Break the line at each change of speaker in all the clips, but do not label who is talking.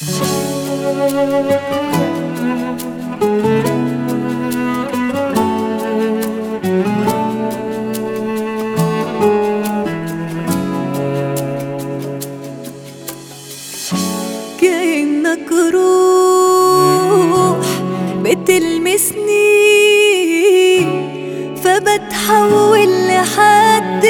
كأنك روح بتلمسني فبتحول لحد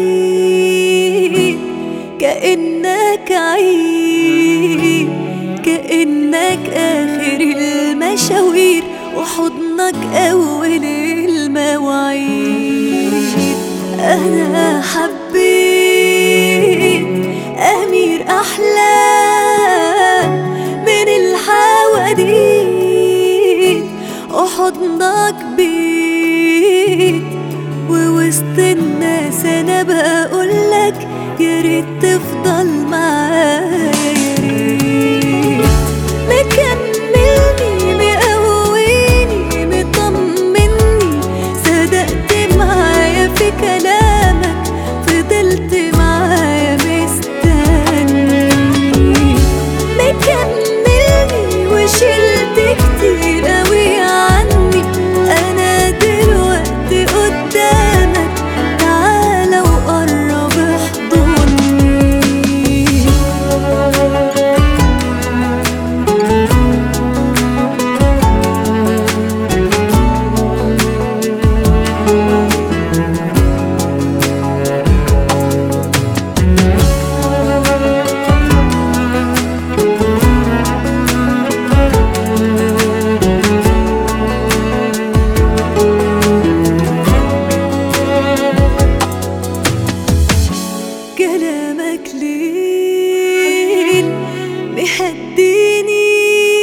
جديد كأنك عيد كأنك آخر المشاوير وحضنك أول المواعيد أنا حبيت أمير أحلام من الحواديت وحضنك بيت ووسط الناس أنا بقولك يا ريت تفضل معايا يا ريت مكملني مقويني مطمني صدقت معايا في كلامك فضلت معايا مستني مكملني وشلت كتير قوي عني انا دلوقتي قدامك تعالى وقرب احضني كلامك ليل مهديني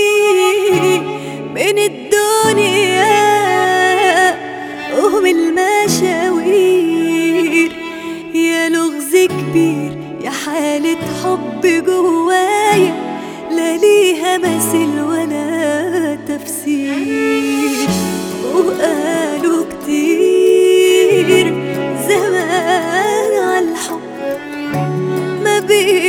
من الدنيا ومن المشاوير يا لغز كبير يا حالة حب جوايا لا ليها مثل ولا تفسير وقالوا كتير زمان عالحب ما بين